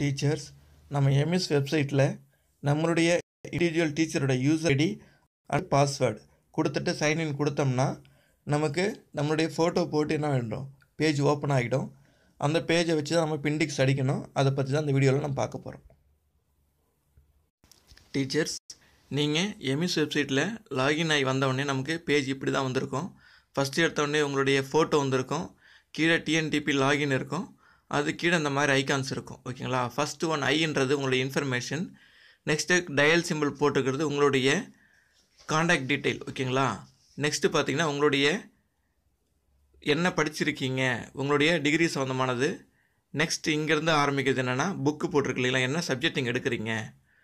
teachers நம்ம EMIS வெப்சைட்டில் நம்மளுடைய இண்டிவிஜுவல் டீச்சரோட யூசர் ஐடி அண்ட் பாஸ்வேர்டு கொடுத்துட்டு சைன்இன் கொடுத்தோம்னா நமக்கு நம்மளுடைய ஃபோட்டோ போட்டு என்ன வேண்டும் பேஜ் ஓப்பன் ஆகிடும் அந்த பேஜை வச்சு தான் நம்ம பிண்டிக்ஸ் அடிக்கணும் அதை பற்றி தான் இந்த வீடியோவில் நம்ம பார்க்க போகிறோம் டீச்சர்ஸ் நீங்கள் எம்எஸ் வெப்சைட்டில் லாகின் ஆகி வந்தவுடனே நமக்கு பேஜ் இப்படி தான் வந்திருக்கும் ஃபஸ்ட்டு எடுத்தவுடனே உங்களுடைய ஃபோட்டோ வந்திருக்கும் கீழே டிஎன்டிபி லாகின் இருக்கும் அது கீழே இந்த மாதிரி ஐகான்ஸ் இருக்கும் ஓகேங்களா ஃபஸ்ட்டு ஒன் ஐன்றது உங்களுடைய இன்ஃபர்மேஷன் நெக்ஸ்ட்டு டயல் சிம்பிள் போட்டுக்கிறது உங்களுடைய காண்டாக்ட் டீட்டெயில் ஓகேங்களா நெக்ஸ்ட்டு பார்த்தீங்கன்னா உங்களுடைய என்ன படிச்சிருக்கீங்க உங்களுடைய டிகிரி சம்மந்தமானது நெக்ஸ்ட் இங்கேருந்து ஆரம்பிக்கிறது என்னென்னா புக்கு போட்டிருக்கு இல்லைங்களா என்ன சப்ஜெக்ட் நீங்கள் எடுக்கிறீங்க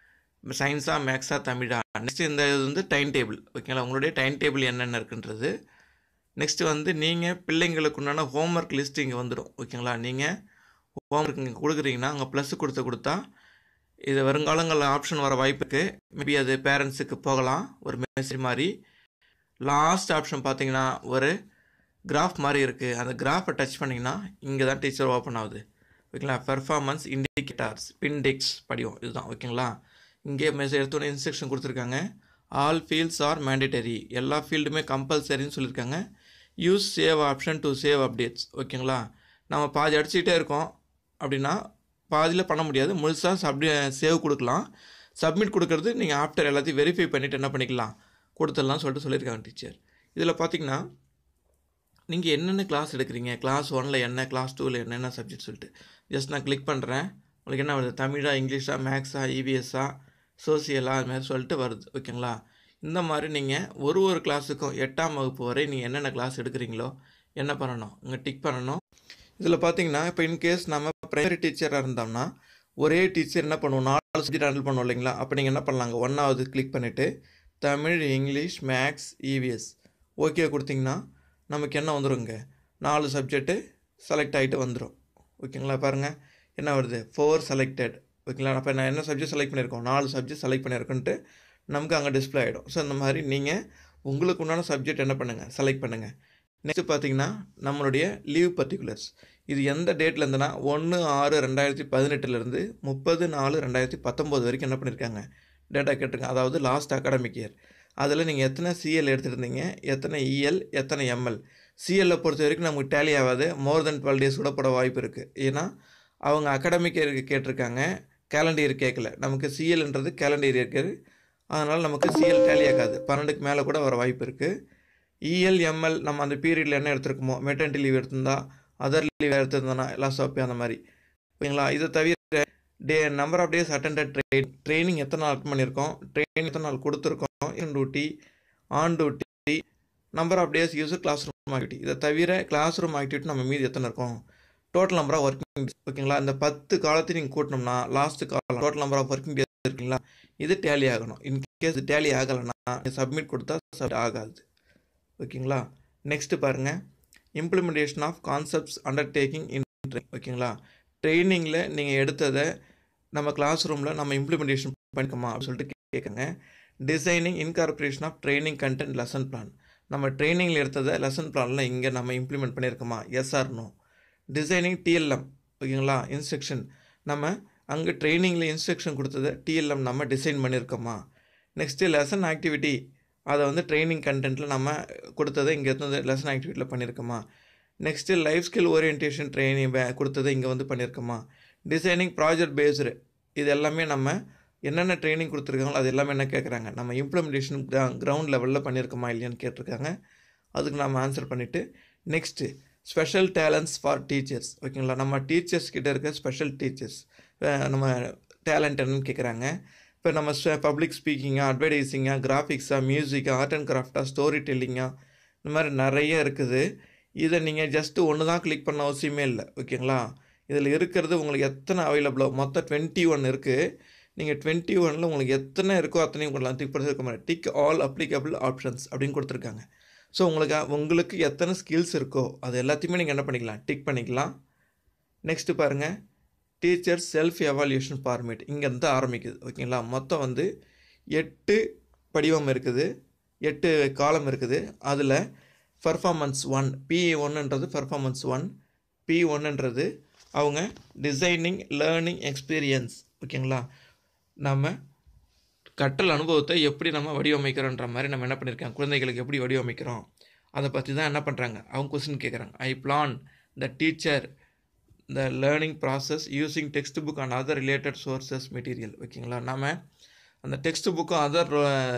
சயின்ஸா மேக்ஸா தமிழா நெக்ஸ்ட் இந்த இது வந்து டைம் டேபிள் ஓகேங்களா உங்களுடைய டைம் டேபிள் என்னென்ன இருக்குன்றது நெக்ஸ்ட் வந்து நீங்கள் பிள்ளைங்களுக்கு உண்டான ஹோம்ஒர்க் லிஸ்ட் இங்கே வந்துடும் ஓகேங்களா நீங்கள் ஹோம்ஒர்க் இங்கே கொடுக்குறீங்கன்னா அங்கே ப்ளஸ் கொடுத்து கொடுத்தா இது வருங்காலங்களில் ஆப்ஷன் வர வாய்ப்பு இருக்குது மேபி அது பேரண்ட்ஸுக்கு போகலாம் ஒரு மெசேஜ் மாதிரி லாஸ்ட் ஆப்ஷன் பார்த்தீங்கன்னா ஒரு கிராஃப் மாதிரி இருக்குது அந்த கிராஃபை டச் பண்ணிங்கன்னா இங்கே தான் டீச்சர் ஓப்பன் ஆகுது ஓகேங்களா பெர்ஃபார்மன்ஸ் இண்டிகேட்டர்ஸ் பின்டிக்ஸ் படியும் இதுதான் ஓகேங்களா இங்கே மெசேஜ் எடுத்தோன்னே இன்ஸ்ட்ரக்ஷன் கொடுத்துருக்காங்க ஆல் ஃபீல்ட்ஸ் ஆர் மேண்டேட்டரி எல்லா ஃபீல்டுமே கம்பல்சரின்னு சொல்லியிருக்காங்க use save option to save updates ஓகேங்களா நம்ம பாதி அடிச்சுக்கிட்டே இருக்கோம் அப்படின்னா பாதியில் பண்ண முடியாது முழுசாக சப்டி சேவ் கொடுக்கலாம் சப்மிட் கொடுக்கறது நீங்கள் ஆஃப்டர் எல்லாத்தையும் வெரிஃபை பண்ணிவிட்டு என்ன பண்ணிக்கலாம் கொடுத்துடலாம் சொல்லிட்டு சொல்லியிருக்காங்க டீச்சர் இதில் பார்த்தீங்கன்னா நீங்கள் என்னென்ன கிளாஸ் எடுக்கிறீங்க கிளாஸ் ஒனில் என்ன கிளாஸ் டூவில் என்னென்ன சப்ஜெக்ட் சொல்லிட்டு ஜஸ்ட் நான் கிளிக் பண்ணுறேன் உங்களுக்கு என்ன வருது தமிழா இங்கிலீஷா மேக்ஸா இவிஎஸ்ஸா சோசியலா அது மாதிரி சொல்லிட்டு வருது ஓகேங்களா இந்த மாதிரி நீங்கள் ஒரு ஒரு கிளாஸுக்கும் எட்டாம் வகுப்பு வரை நீங்கள் என்னென்ன கிளாஸ் எடுக்கிறீங்களோ என்ன பண்ணணும் இங்கே டிக் பண்ணணும் இதில் பார்த்தீங்கன்னா இப்போ இன்கேஸ் நம்ம ப்ரைமரி டீச்சராக இருந்தோம்னா ஒரே டீச்சர் என்ன பண்ணுவோம் நாலு சப்ஜெக்ட் ஹேண்டில் பண்ணுவோம் இல்லைங்களா அப்போ நீங்கள் என்ன பண்ணலாங்க ஒன்றாவது கிளிக் பண்ணிவிட்டு Tamil English maths EVS okay கொடுத்தீங்கன்னா நமக்கு என்ன வந்துருங்க நாலு சப்ஜெக்ட்டு செலக்ட் ஆகிட்டு வந்துடும் ஓகேங்களா பாருங்கள் என்ன வருது ஃபோர் செலக்டட் ஓகேங்களா அப்போ நான் என்ன சப்ஜெக்ட் செலக்ட் பண்ணியிருக்கோம் நாலு சப்ஜெக்ட் செலக்ட் பண்ணியிருக்கோன்ட்டு நமக்கு அங்கே டிஸ்பிளே ஆகிடும் ஸோ இந்த மாதிரி நீங்கள் உங்களுக்கு உண்டான சப்ஜெக்ட் என்ன பண்ணுங்கள் செலக்ட் பண்ணுங்கள் நெக்ஸ்ட்டு பார்த்தீங்கன்னா நம்மளுடைய லீவ் பர்டிகுலர்ஸ் இது எந்த டேட்டில் இருந்துன்னா ஒன்று ஆறு ரெண்டாயிரத்தி பதினெட்டுலேருந்து முப்பது நாலு ரெண்டாயிரத்தி பத்தொம்போது வரைக்கும் என்ன பண்ணியிருக்காங்க டேட்டா கேட்டிருக்காங்க அதாவது லாஸ்ட் அகாடமிக் இயர் அதில் நீங்கள் எத்தனை சிஎல் எடுத்துருந்தீங்க எத்தனை இஎல் எத்தனை எம்எல் சிஎல்லை பொறுத்த வரைக்கும் நமக்கு டேலி ஆகாது மோர் தென் டுவெல் டேஸ் கூட போட வாய்ப்பு இருக்குது ஏன்னா அவங்க அகாடமிக் இயருக்கு கேட்டிருக்காங்க கேலண்டர் இயர் கேட்கல நமக்கு சிஎல்ன்றது கேலண்டர் இயர் அதனால் நமக்கு சிஎல் டேலி ஆகாது பன்னெண்டுக்கு மேலே கூட வர வாய்ப்பு இருக்குது இஎல் எம்எல் நம்ம அந்த பீரியடில் என்ன எடுத்திருக்கோமோ மெட்டர்னிட்டி லீவ் எடுத்திருந்தா அதர் லீவ் எடுத்திருந்தோன்னா எல்லாம் சோப்பே அந்த மாதிரி ஓகேங்களா இதை தவிர day number of days attended train training எத்தனை நாள் அட்டன் பண்ணியிருக்கோம் ட்ரைனிங் எத்தனை நாள் கொடுத்துருக்கோம் in duty on duty number of days use class room activity இதை தவிர கிளாஸ் ரூம் ஆக்டிவிட்டி நம்ம மீதி எத்தனை இருக்கோம் total number of working days ஓகேங்களா இந்த பத்து காலத்தையும் நீங்கள் கூட்டினோம்னா லாஸ்ட் காலம் total number of working days இருக்குங்களா இது டேலி ஆகணும் இன்கேஸ் டேலி ஆகலைன்னா சப்மிட் கொடுத்தா சப்மிட் ஆகாது ஓகேங்களா நெக்ஸ்ட்டு பாருங்கள் implementation of concepts undertaking in ஓகேங்களா ட்ரைனிங்கில் நீங்கள் எடுத்ததை நம்ம கிளாஸ் ரூமில் நம்ம இம்ப்ளிமெண்டேஷன் பண்ணிக்கோமா அப்படின்னு சொல்லிட்டு கேட்குங்க designing incorporation of training content lesson plan நம்ம ட்ரைனிங்கில் எடுத்ததை லெசன் பிளானில் இங்கே நம்ம இம்ப்ளிமெண்ட் பண்ணியிருக்கோமா yes or no designing TLM ஓகேங்களா இன்ஸ்ட்ரக்ஷன் நம்ம அங்கே ட்ரைனிங்கில் இன்ஸ்ட்ரக்ஷன் கொடுத்ததை டிஎல்எம் நம்ம டிசைன் பண்ணியிருக்கோமா நெக்ஸ்ட்டு லெசன் ஆக்டிவிட்டி அதை வந்து ட்ரைனிங் கண்டென்ட்டில் நம்ம கொடுத்ததை இங்கே இருந்தது லெசன் ஆக்டிவிட்டியில் பண்ணியிருக்கோமா next life skill orientation training கொடுத்ததை இங்கே வந்து பண்ணியிருக்கோமா டிசைனிங் ப்ராஜெக்ட் பேஸ்டு இது எல்லாமே நம்ம என்னென்ன ட்ரைனிங் கொடுத்துருக்காங்களோ அது எல்லாமே என்ன கேட்குறாங்க நம்ம இம்ப்ளிமெண்டேஷன் கிரவுண்ட் லெவலில் பண்ணியிருக்கோமா இல்லையான்னு கேட்டிருக்காங்க அதுக்கு நம்ம ஆன்சர் பண்ணிவிட்டு next special talents for teachers ஓகேங்களா நம்ம டீச்சர்ஸ் கிட்ட இருக்க ஸ்பெஷல் டீச்சர்ஸ் நம்ம டேலண்ட் என்னன்னு கேட்குறாங்க இப்போ நம்ம பப்ளிக் ஸ்பீக்கிங்காக அட்வர்டைஸிங்காக கிராஃபிக்ஸாக மியூசிக்காக ஆர்ட் அண்ட் கிராஃப்டாக ஸ்டோரி டெல்லிங்காக இந்த மாதிரி நிறைய இருக்குது இதை நீங்கள் ஜஸ்ட்டு ஒன்று தான் கிளிக் பண்ண அவசியமே இல்லை ஓகேங்களா இதில் இருக்கிறது உங்களுக்கு எத்தனை அவைலபிளோ மொத்தம் டுவெண்ட்டி ஒன் இருக்குது நீங்கள் டுவெண்ட்டி ஒனில் உங்களுக்கு எத்தனை இருக்கோ அத்தனையும் கொடுக்கலாம் டிக் பண்ணி இருக்க மாதிரி டிக் ஆல் அப்ளிகபிள் ஆப்ஷன்ஸ் அப்படின்னு கொடுத்துருக்காங்க ஸோ உங்களுக்கு உங்களுக்கு எத்தனை ஸ்கில்ஸ் இருக்கோ அது எல்லாத்தையுமே நீங்கள் என்ன பண்ணிக்கலாம் டிக் பண்ணிக்கலாம் நெக்ஸ்ட்டு பாருங்கள் டீச்சர் செல்ஃப் எவால்யூஷன் ஃபார்மேட் இங்கேருந்து ஆரம்பிக்குது ஓகேங்களா மொத்தம் வந்து எட்டு படிவம் இருக்குது எட்டு காலம் இருக்குது அதில் பர்ஃபார்மன்ஸ் ஒன் பி ஒன்றுன்றது பர்ஃபார்மன்ஸ் ஒன் பி ஒன்றுன்றது அவங்க டிசைனிங் லேர்னிங் எக்ஸ்பீரியன்ஸ் ஓகேங்களா நம்ம கற்றல் அனுபவத்தை எப்படி நம்ம வடிவமைக்கிறோன்ற மாதிரி நம்ம என்ன பண்ணியிருக்கோம் குழந்தைகளுக்கு எப்படி வடிவமைக்கிறோம் அதை பற்றி தான் என்ன பண்ணுறாங்க அவங்க கொஸ்டின் கேட்குறாங்க I plan the teacher the learning process using text book and other related sources material ஓகேங்களா நம்ம அந்த டெக்ஸ்ட் புக்கும் அதர்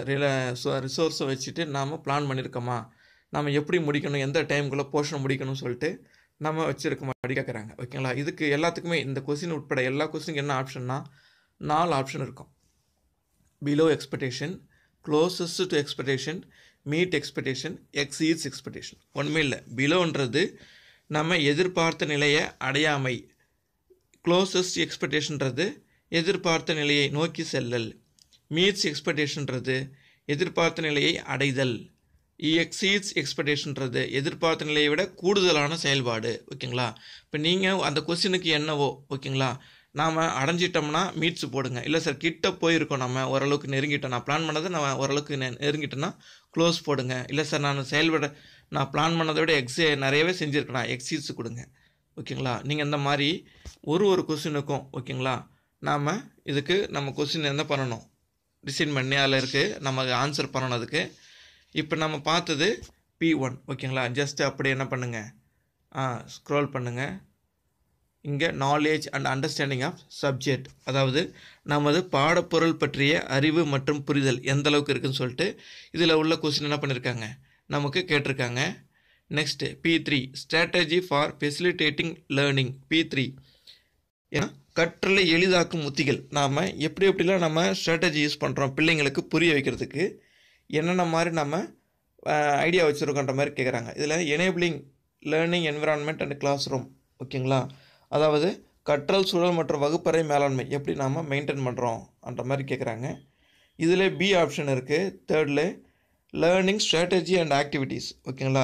ரிசோர்ஸை வச்சுட்டு நாம் பிளான் பண்ணியிருக்கோமா நம்ம எப்படி முடிக்கணும் எந்த டைமுக்குள்ளே போர்ஷன் முடிக்கணும்னு சொல்லிட்டு நம்ம வச்சுருக்கோமா அப்படி கேட்குறாங்க ஓகேங்களா இதுக்கு எல்லாத்துக்குமே இந்த கொஸ்டின் உட்பட எல்லா கொஸ்டினுக்கு என்ன ஆப்ஷன்னா நாலு ஆப்ஷன் இருக்கும் below expectation closest to expectation meet expectation exceeds expectation ஒன்றுமே இல்லை பிலோன்றது நம்ம எதிர்பார்த்த நிலையை அடையாமை க்ளோசஸ்ட் எக்ஸ்பெக்டேஷன்றது எதிர்பார்த்த நிலையை நோக்கி செல்லல் மீட்ஸ் எக்ஸ்பெக்டேஷன்றது எதிர்பார்த்த நிலையை அடைதல் எக்ஸீட்ஸ் எக்ஸ்பெக்டேஷன்றது எதிர்பார்த்த நிலையை விட கூடுதலான செயல்பாடு ஓகேங்களா இப்போ நீங்கள் அந்த கொஸ்டினுக்கு என்னவோ ஓகேங்களா நாம் அடைஞ்சிட்டோம்னா மீட்ஸ் போடுங்க இல்லை சார் கிட்ட போயிருக்கோம் நம்ம ஓரளவுக்கு நெருங்கிட்டோம் நான் பிளான் பண்ணதை நான் ஓரளவுக்கு நெ- நெருங்கிட்டேன்னா க்ளோஸ் போடுங்க இல்லை சார் நான் செயல்பட நான் பிளான் பண்ணதை விட எக்ஸே நிறையவே செஞ்சுருக்கேன் எக்ஸீட்ஸ் கொடுங்க ஓகேங்களா நீங்கள் இந்த மாதிரி ஒரு ஒரு கொஸ்டினுக்கும் ஓகேங்களா நாம் இதுக்கு நம்ம கொஸ்டின் என்ன பண்ணணும் டிசைன் பண்ணி அதில் இருக்குது நம்ம ஆன்சர் பண்ணணும் அதுக்கு இப்போ நம்ம பார்த்தது பி ஒன் ஓகேங்களா ஜஸ்ட் அப்படி என்ன பண்ணுங்கள் ஆ ஸ்க்ரோல் பண்ணுங்கள் இங்கே knowledge and understanding of subject அதாவது நமது பாடப்பொருள் பற்றிய அறிவு மற்றும் புரிதல் எந்த அளவுக்கு இருக்குன்னு சொல்லிட்டு இதில் உள்ள கொஸ்டின் என்ன பண்ணியிருக்காங்க நமக்கு கேட்டிருக்காங்க next B three strategy for facilitating learning B three ஏன்னா கற்றலை எளிதாக்கும் உத்திகள் நாம் எப்படி எப்படிலாம் நம்ம ஸ்ட்ராட்டஜி யூஸ் பண்ணுறோம் பிள்ளைங்களுக்கு புரிய வைக்கிறதுக்கு என்னென்ன மாதிரி நம்ம ஐடியா வச்சுருக்கோன்ற மாதிரி கேட்குறாங்க இதில் enabling learning environment and class room ஓகேங்களா அதாவது கற்றல் சூழல் மற்றும் வகுப்பறை மேலாண்மை எப்படி நாம் மெயின்டைன் பண்ணுறோம் என்ற மாதிரி கேட்குறாங்க இதில் பி ஆப்ஷன் இருக்குது தேர்டில் லேர்னிங் ஸ்ட்ராட்டஜி அண்ட் ஆக்டிவிட்டீஸ் ஓகேங்களா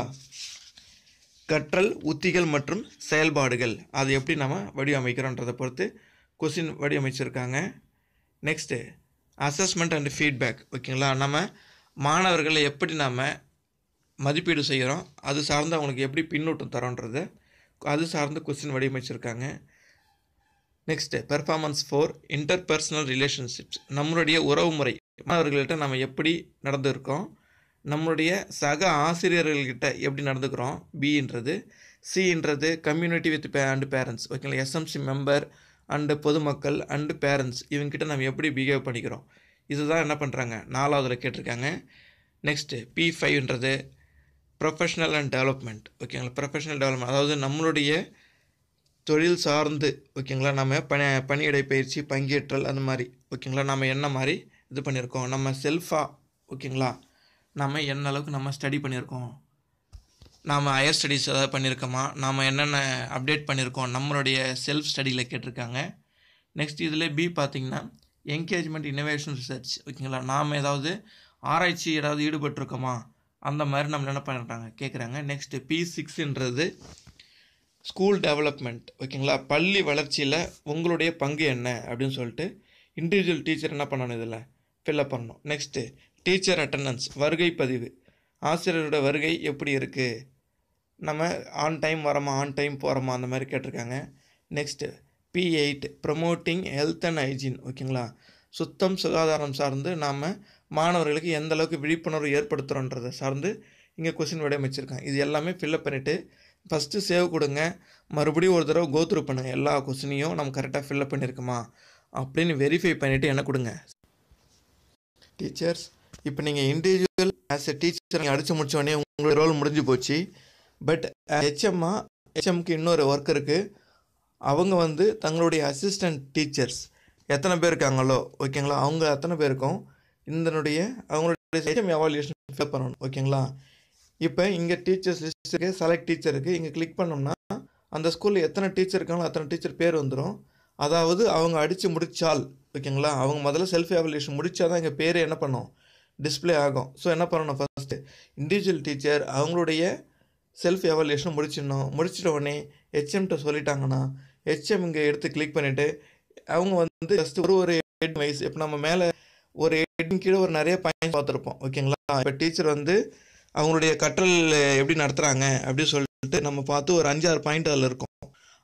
கற்றல் உத்திகள் மற்றும் செயல்பாடுகள் அது எப்படி நம்ம வடிவமைக்கிறோன்றதை பொறுத்து கொஸ்டின் வடிவமைச்சிருக்காங்க நெக்ஸ்ட்டு அசஸ்மெண்ட் அண்ட் ஃபீட்பேக் ஓகேங்களா நம்ம மாணவர்களை எப்படி நம்ம மதிப்பீடு செய்கிறோம் அது சார்ந்து அவங்களுக்கு எப்படி பின்னூட்டம் தரோன்றது அது சார்ந்த கொஸ்டின் வடிவமைச்சிருக்காங்க next performance four interpersonal relationships நம்மளுடைய உறவுமுறை மாணவர்கள்கிட்ட நம்ம எப்படி நடந்திருக்கோம் நம்மளுடைய சக ஆசிரியர்கள்கிட்ட எப்படி நடந்துக்கிறோம் பின்றது சின்றது கம்யூனிட்டி வித் பே அண்டு பேரண்ட்ஸ் ஓகேங்களா எஸ்எம்சி மெம்பர் அண்டு பொதுமக்கள் அண்டு பேரண்ட்ஸ் இவங்ககிட்ட நம்ம எப்படி பிஹேவ் பண்ணிக்கிறோம் இதுதான் என்ன பண்ணுறாங்க நாலாவதுல கேட்டிருக்காங்க நெக்ஸ்ட்டு பி ஃபைவ்ன்றது ப்ரொஃபஷ்னல் அண்ட் டெவலப்மெண்ட் ஓகேங்களா ப்ரொஃபஷனல் டெவலப்மெண்ட் அதாவது நம்மளுடைய தொழில் சார்ந்து ஓகேங்களா நம்ம பணி பணியிடை பயிற்சி பங்கேற்றல் அந்த மாதிரி ஓகேங்களா நம்ம என்ன மாதிரி இது பண்ணியிருக்கோம் நம்ம செல்ஃபாக ஓகேங்களா நம்ம என்ன அளவுக்கு நம்ம ஸ்டடி பண்ணியிருக்கோம் நாம் ஹையர் ஸ்டடீஸ் ஏதாவது பண்ணியிருக்கோமா நாம் என்னென்ன அப்டேட் பண்ணியிருக்கோம் நம்மளுடைய செல்ஃப் ஸ்டடியில் கேட்டிருக்காங்க நெக்ஸ்ட் இதில் பி பார்த்தீங்கன்னா என்கேஜ்மெண்ட் இன்னோவேஷன் ரிசர்ச் ஓகேங்களா நாம் ஏதாவது ஆராய்ச்சி ஏதாவது ஈடுபட்டிருக்கோமா அந்த மாதிரி நம்மள என்ன பண்ணுறாங்க கேட்குறாங்க நெக்ஸ்ட்டு பி சிக்ஸ்ன்றது ஸ்கூல் டெவலப்மெண்ட் ஓகேங்களா பள்ளி வளர்ச்சியில் உங்களுடைய பங்கு என்ன அப்படின்னு சொல்லிட்டு இண்டிவிஜுவல் டீச்சர் என்ன பண்ணணும் இதில் ஃபில்அப் பண்ணணும் நெக்ஸ்ட்டு டீச்சர் அட்டண்டன்ஸ் வருகை பதிவு ஆசிரியரோட வருகை எப்படி இருக்குது நம்ம ஆன் டைம் வரோமா ஆன் டைம் போகிறோமா அந்த மாதிரி கேட்டிருக்காங்க next B eight promoting health and hygiene ஓகேங்களா சுத்தம் சுகாதாரம் சார்ந்து நாம் மாணவர்களுக்கு எந்த அளவுக்கு விழிப்புணர்வு ஏற்படுத்துகிறோன்றதை சார்ந்து இங்கே கொஸ்டின் வடிவமைச்சிருக்காங்க இது எல்லாமே ஃபில்அப் பண்ணிவிட்டு ஃபஸ்ட்டு சேவ் கொடுங்க மறுபடியும் ஒரு தடவை கோத்ரூ பண்ணுங்கள் எல்லா கொஸ்டினையும் நம்ம கரெக்டாக ஃபில்அப் பண்ணியிருக்கோமா அப்படின்னு வெரிஃபை பண்ணிவிட்டு என்ன கொடுங்க டீச்சர்ஸ் இப்போ நீங்கள் இண்டிவிஜுவல் ஆஸ் எ டீச்சர் நீங்கள் அடித்து முடிச்ச உடனே உங்களோட ரோல் முடிஞ்சு போச்சு பட் ஹெச்எம்மா ஹெச்எம்க்கு இன்னொரு ஒர்க் இருக்குது அவங்க வந்து தங்களுடைய அசிஸ்டன்ட் டீச்சர்ஸ் எத்தனை பேர் இருக்காங்களோ ஓகேங்களா அவங்க அத்தனை பேருக்கும் இதனுடைய அவங்களுடைய ஹெச்எம் எவாலுவேஷன் ஃபில் பண்ணணும் ஓகேங்களா இப்போ இங்கே டீச்சர்ஸ் லிஸ்ட் இருக்கு செலக்ட் டீச்சர் இருக்குது இங்கே கிளிக் பண்ணோம்னா அந்த ஸ்கூலில் எத்தனை டீச்சர் இருக்காங்களோ அத்தனை டீச்சர் பேர் வந்துடும் அதாவது அவங்க அடித்து முடிச்சால் ஓகேங்களா அவங்க முதல்ல செல்ஃப் எவாலுவேஷன் முடிச்சா தான் இங்கே பேர் என்ன பண்ணும் டிஸ்ப்ளே ஆகும் ஸோ என்ன பண்ணணும் ஃபஸ்ட்டு இண்டிவிஜுவல் டீச்சர் அவங்களுடைய செல்ஃப் எவாலுவேஷன் முடிச்சிடணும் முடிச்சிட்ட உடனே ஹெச்எம்கிட்ட சொல்லிட்டாங்கன்னா ஹெச்எம் இங்கே எடுத்து கிளிக் பண்ணிவிட்டு அவங்க வந்து ஜஸ்ட் ஒரு ஒரு ஹெட் வைஸ் இப்போ நம்ம மேலே ஒரு ஹெட்டின் கீழே ஒரு நிறைய பாயிண்ட்ஸ் பார்த்துருப்போம் ஓகேங்களா இப்போ டீச்சர் வந்து அவங்களுடைய கற்றல் எப்படி நடத்துகிறாங்க அப்படின்னு சொல்லிட்டு நம்ம பார்த்து ஒரு அஞ்சாறு பாயிண்ட் அதில் இருக்கும்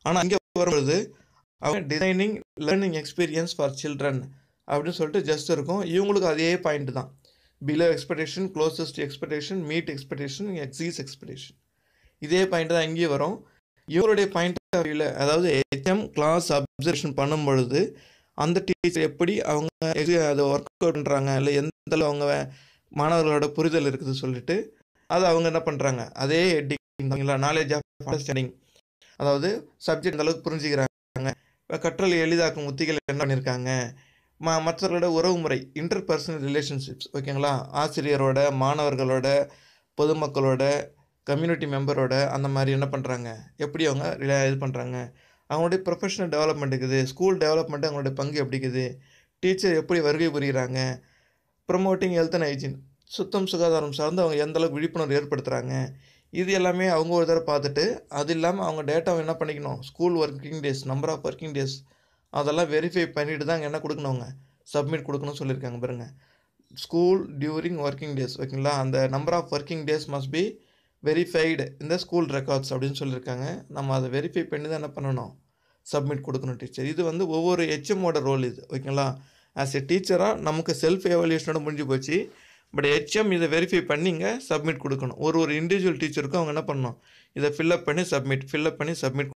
ஆனால் இங்கே வரும்பொழுது அவங்க designing learning experience for children அப்படின்னு சொல்லிட்டு ஜஸ்ட் இருக்கும் இவங்களுக்கு அதே பாயிண்ட் தான் below expectation closest expectation meet expectation exceeds expectation இதே பாயிண்ட் தான் இங்கேயும் வரும் இவருடைய பாயிண்ட் ஆஃப் வியூவில் அதாவது ஹெச்எம் கிளாஸ் அப்சர்வேஷன் பண்ணும் பொழுது அந்த டீச்சர் எப்படி அவங்க ex- அதை ஒர்க் அவுட் பண்ணுறாங்க இல்லை எந்த அளவு அவங்க மாணவர்களோட புரிதல் இருக்குது சொல்லிட்டு அதை அவங்க என்ன பண்ணுறாங்க அதே ஹெட்டிங்களா நாலேஜ் ஆஃப் அண்டர்ஸ்டாண்டிங் அதாவது சப்ஜெக்ட் அந்த அளவுக்கு புரிஞ்சுக்கிறாங்க கற்றலை எளிதாக்கும் உத்திகள் என்ன பண்ணியிருக்காங்க ம மற்றவர்களோட உறவு முறை இன்டர் பர்சனல் ரிலேஷன்ஷிப்ஸ் ஓகேங்களா ஆசிரியரோட மாணவர்களோட பொதுமக்களோட கம்யூனிட்டி மெம்பரோட அந்த மாதிரி என்ன பண்ணுறாங்க எப்படி அவங்க ரிலே- இது பண்ணுறாங்க அவங்களுடைய ப்ரொஃபஷனல் டெவலப்மெண்ட் இருக்குது ஸ்கூல் டெவலப்மெண்ட் அவங்களுடைய பங்கு எப்படி இருக்குது டீச்சர் எப்படி வருகை புரிகிறாங்க ப்ரொமோட்டிங் ஹெல்த் அண்ட் ஹைஜீன் சுத்தம் சுகாதாரம் சார்ந்து அவங்க எந்த அளவுக்கு விழிப்புணர்வு ஏற்படுத்துகிறாங்க இது எல்லாமே அவங்க ஒரு தடவை பார்த்துட்டு அது இல்லாமல் அவங்க டேட்டாவை என்ன பண்ணிக்கணும் school working days number of working days அதெல்லாம் வெரிஃபை பண்ணிட்டு தான் என்ன கொடுக்கணும் அவங்க சப்மிட் கொடுக்கணும்னு சொல்லியிருக்காங்க பாருங்க ஸ்கூல் டியூரிங் ஒர்க்கிங் டேஸ் ஓகேங்களா அந்த number of working days must be verified இந்த ஸ்கூல் ரெக்கார்ட்ஸ் அப்படின்னு சொல்லியிருக்காங்க நம்ம அதை வெரிஃபை பண்ணி தான் என்ன பண்ணணும் சப்மிட் கொடுக்கணும் டீச்சர் இது வந்து ஒவ்வொரு ஹெச்எம்மோட ரோல் இது ஓகேங்களா ஆஸ் எ டீச்சராக நமக்கு செல்ஃப் எவல்யூஷனோட முடிஞ்சு போச்சு பட் ஹெச்எம் இதை வெரிஃபை பண்ணிங்க சப்மிட் கொடுக்கணும் ஒரு ஒரு இண்டிவிஜுவல் டீச்சருக்கும் அவங்க என்ன பண்ணணும் இதை ஃபில்அப் பண்ணி சப்மிட் ஃபில்அப் பண்ணி சப்மிட்